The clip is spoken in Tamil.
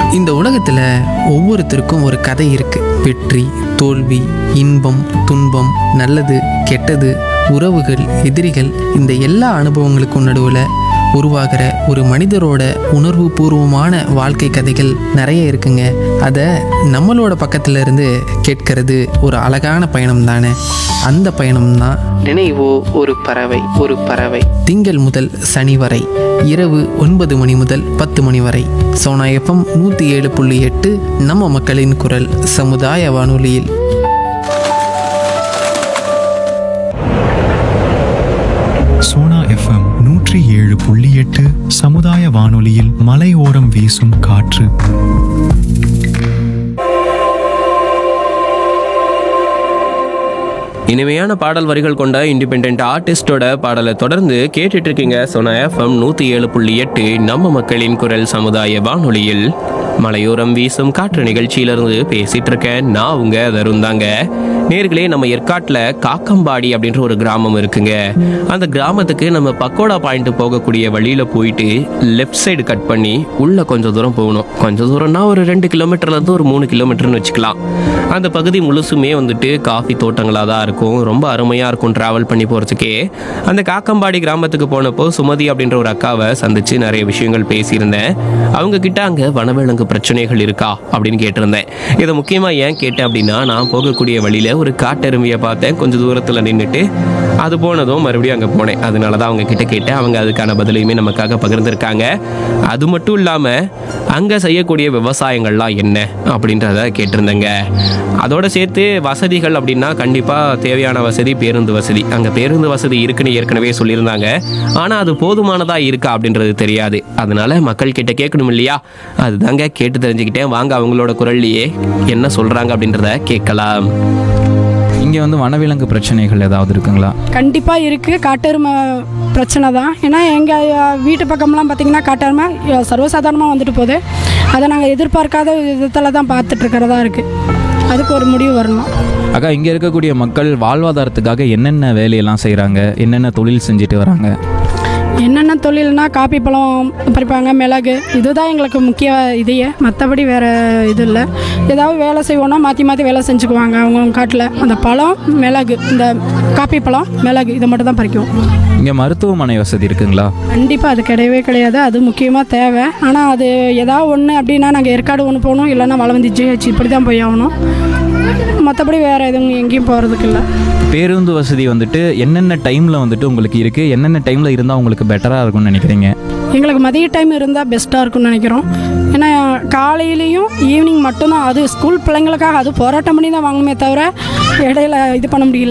இந்த உலகத்தில் ஒவ்வொருத்தருக்கும் ஒரு கதை இருக்கு வெற்றி தோல்வி இன்பம் துன்பம் நல்லது கெட்டது உறவுகள் எதிரிகள் இந்த எல்லா அனுபவங்களுக்கும் நடுவில் உருவாகிற ஒரு மனிதரோட உணர்வு பூர்வமான வாழ்க்கை கதைகள் நிறைய இருக்குங்க அதை நம்மளோட பக்கத்துல இருந்து கேட்கறது ஒரு அழகான பயணம் தானே அந்த பயணம் தான் நினைவோ ஒரு பறவை ஒரு பறவை திங்கள் முதல் சனி வரை இரவு ஒன்பது மணி முதல் பத்து மணி வரை சோனா எஃப்எம் நூற்றி ஏழு புள்ளி எட்டு நம்ம மக்களின் குரல் சமுதாய வானொலியில் சோனா எஃப்எம் நூற்றி ஏழு புள்ளி எட்டு சமுதாய வானொலியில் மலையோரம் வீசும் காற்று இனிமையான பாடல் வரிகள் கொண்ட இண்டிபெண்ட் ஆர்டிஸ்டோட பாடலை தொடர்ந்து கேட்டுட்டு இருக்கீங்க சொன்ன எஃப்எம் நூற்றி ஏழு புள்ளி எட்டு நம்ம மக்களின் குரல் சமுதாய வானொலியில் மலையோரம் வீசும் காற்று நிகழ்ச்சியிலிருந்து பேசிட்டு இருக்கேன் நான் உங்க தருண் தாங்க நேர்களே நம்ம ஏற்காட்டில் காக்கம்பாடி அப்படின்ற ஒரு கிராமம் இருக்குங்க அந்த கிராமத்துக்கு நம்ம பக்கோடா பாயிண்ட் போகக்கூடிய வழியில போயிட்டு லெஃப்ட் சைடு கட் பண்ணி உள்ள கொஞ்சம் தூரம் போகணும் கொஞ்சம் தூரம்னா ஒரு ரெண்டு கிலோமீட்டர்ல இருந்து ஒரு மூணு கிலோமீட்டர்னு வச்சுக்கலாம் அந்த பகுதி முழுசுமே வந்துட்டு காஃபி தோட்டங்களாக தான் இருக்கும் ரொம்ப அருமையாக இருக்கும் ட்ராவல் பண்ணி போகிறதுக்கே அந்த காக்கம்பாடி கிராமத்துக்கு போனப்போ சுமதி அப்படின்ற ஒரு அக்காவை சந்திச்சு நிறைய விஷயங்கள் பேசியிருந்தேன் அவங்க கிட்ட அங்கே வனவிலங்கு பிரச்சனைகள் இருக்கா அப்படின்னு கேட்டிருந்தேன் இதை முக்கியமாக ஏன் கேட்டேன் அப்படின்னா நான் போகக்கூடிய வழியில் ஒரு காட்டெருமையை பார்த்தேன் கொஞ்சம் தூரத்தில் நின்றுட்டு அது போனதும் மறுபடியும் அங்கே போனேன் அதனால தான் அவங்க கிட்ட கேட்டேன் அவங்க அதுக்கான பதிலையுமே நமக்காக பகிர்ந்திருக்காங்க அது மட்டும் இல்லாமல் அங்கே செய்யக்கூடிய விவசாயங்கள்லாம் என்ன அப்படின்றத கேட்டிருந்தேங்க அதோட சேர்த்து வசதிகள் அப்படின்னா கண்டிப்பாக தேவையான வசதி பேருந்து வசதி அங்கே பேருந்து வசதி இருக்குன்னு ஏற்கனவே சொல்லியிருந்தாங்க ஆனால் அது போதுமானதாக இருக்கா அப்படின்றது தெரியாது அதனால மக்கள் கிட்ட கேட்கணும் இல்லையா அதுதாங்க கேட்டு தெரிஞ்சுக்கிட்டேன் வாங்க அவங்களோட குரல்லையே என்ன சொல்கிறாங்க அப்படின்றத கேட்கலாம் இங்கே வந்து வனவிலங்கு பிரச்சனைகள் ஏதாவது இருக்குங்களா கண்டிப்பாக இருக்குது காட்டெருமை பிரச்சனை தான் ஏன்னா எங்கள் வீட்டு பக்கம்லாம் பார்த்திங்கன்னா காட்டெருமை அஹ், சர்வசாதாரணமாக வந்துட்டு போகுது அதை நாங்கள் எதிர்பார்க்காத விதத்தில் தான் பார்த்துட்டு இருக்கிறதா இருக்குது அதுக்கு ஒரு முடிவு வரணும் அக்கா இங்கே இருக்கக்கூடிய மக்கள் வாழ்வாதாரத்துக்காக என்னென்ன வேலையெல்லாம் செய்கிறாங்க என்னென்ன தொழில் செஞ்சுட்டு வராங்க என்னென்ன தொழில்னா காப்பி பழம் பறிப்பாங்க மிளகு இதுதான் எங்களுக்கு முக்கிய இதையே மற்றபடி வேறு இது இல்லை ஏதாவது வேலை செய்வோன்னா மாற்றி மாற்றி வேலை செஞ்சுக்குவாங்க அவங்க காட்டில் அந்த பழம் மிளகு இந்த காப்பி பழம் மிளகு இதை மட்டும் தான் பறிக்கும் இங்கே மருத்துவமனை வசதி இருக்குங்களா கண்டிப்பாக அது கிடையவே கிடையாது அது முக்கியமாக தேவை ஆனால் அது ஏதாவது ஒன்று அப்படின்னா நாங்கள் ஏற்காடு ஒன்று போகணும் இல்லைன்னா வளவந்தி ஜிஹெச் இப்படி தான் போய் ஆகணும் மற்றபடி வேறு எதுவும் எங்கேயும் போகிறதுக்கு இல்லை பேருந்து வசதி வந்துட்டு என்னென்ன டைமில் வந்துட்டு உங்களுக்கு இருக்குது என்னென்ன டைமில் இருந்தால் உங்களுக்கு பெட்டராக இருக்கும்னு நினைக்கிறீங்க எங்களுக்கு மதிய டைம் இருந்தால் பெஸ்ட்டாக இருக்கும்னு நினைக்கிறோம் ஏன்னா காலையிலையும் ஈவினிங் மட்டும்தான் அது ஸ்கூல் பிள்ளைங்களுக்காக அது போராட்டம் பண்ணி தான் வாங்கணுமே தவிர இடையில இது பண்ண முடியல